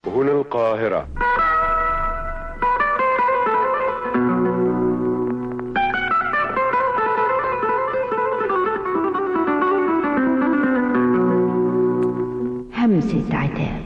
هنا القاهرة همسة عتاب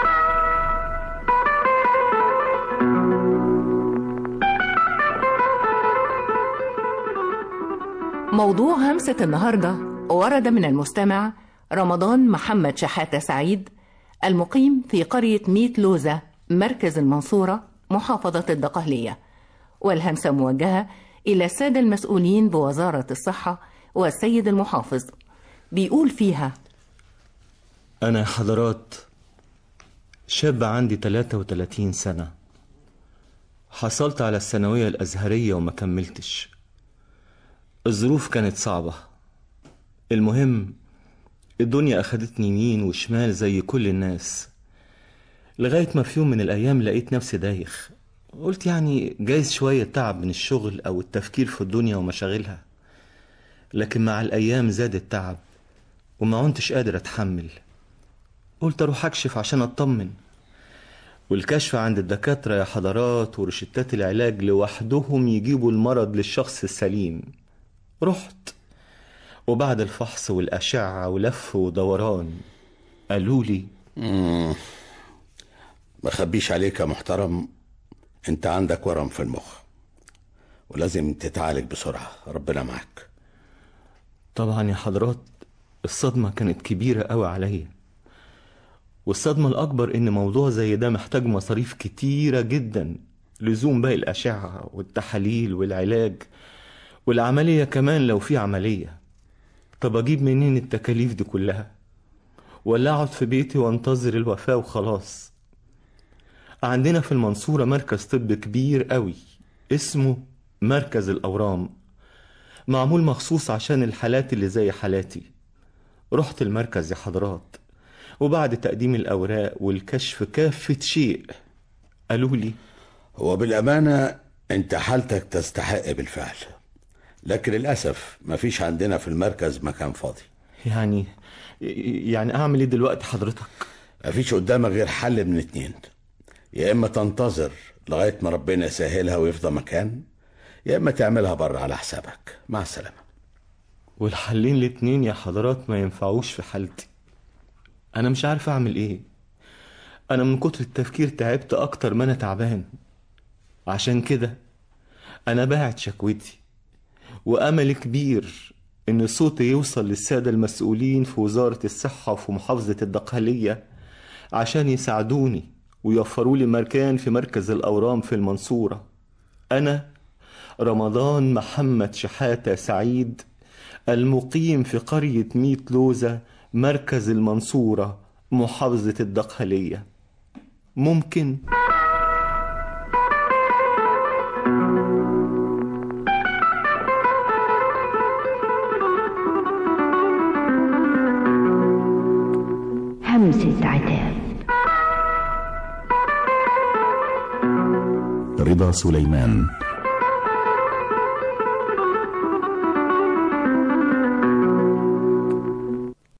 موضوع همسة النهاردة ورد من المستمع رمضان محمد شحاتة سعيد المقيم في قرية ميت لوزة مركز المنصورة محافظة الدقهلية والهمسة موجهة إلى السادة المسؤولين بوزارة الصحة والسيد المحافظ بيقول فيها أنا حضرات شاب عندي 33 سنة حصلت على الثانوية الأزهرية وما كملتش الظروف كانت صعبة المهم الدنيا أخدتني يمين وشمال زي كل الناس لغاية ما في يوم من الأيام لقيت نفسي دايخ قلت يعني جايز شوية تعب من الشغل أو التفكير في الدنيا ومشاغلها لكن مع الأيام زاد التعب وما عنتش قادر أتحمل قلت أروح أكشف عشان أطمن والكشف عند الدكاترة يا حضرات ورشتات العلاج لوحدهم يجيبوا المرض للشخص السليم رحت وبعد الفحص والأشعة ولف ودوران قالوا لي ما خبيش عليك يا محترم انت عندك ورم في المخ ولازم تتعالج بسرعة ربنا معاك طبعا يا حضرات الصدمة كانت كبيرة قوي عليا والصدمة الأكبر إن موضوع زي ده محتاج مصاريف كتيرة جدا لزوم باقي الأشعة والتحاليل والعلاج والعملية كمان لو في عملية طب أجيب منين التكاليف دي كلها ولا أقعد في بيتي وانتظر الوفاة وخلاص عندنا في المنصورة مركز طب كبير قوي اسمه مركز الأورام معمول مخصوص عشان الحالات اللي زي حالاتي رحت المركز يا حضرات وبعد تقديم الأوراق والكشف كافة شيء قالوا لي هو بالأمانة انت حالتك تستحق بالفعل لكن للأسف مفيش عندنا في المركز مكان فاضي يعني يعني أعمل إيه دلوقتي حضرتك مفيش قدامك غير حل من اتنين يا إما تنتظر لغاية ما ربنا يسهلها ويفضى مكان يا إما تعملها بره على حسابك مع السلامة والحلين الاتنين يا حضرات ما ينفعوش في حالتي أنا مش عارف أعمل إيه أنا من كتر التفكير تعبت أكتر ما أنا تعبان عشان كده أنا باعت شكوتي وأمل كبير إن صوتي يوصل للسادة المسؤولين في وزارة الصحة وفي محافظة الدقهلية عشان يساعدوني ويوفروا لي مكان في مركز الأورام في المنصورة أنا رمضان محمد شحاتة سعيد المقيم في قرية ميت لوزة مركز المنصورة محافظة الدقهلية ممكن همسة عتاب رضا سليمان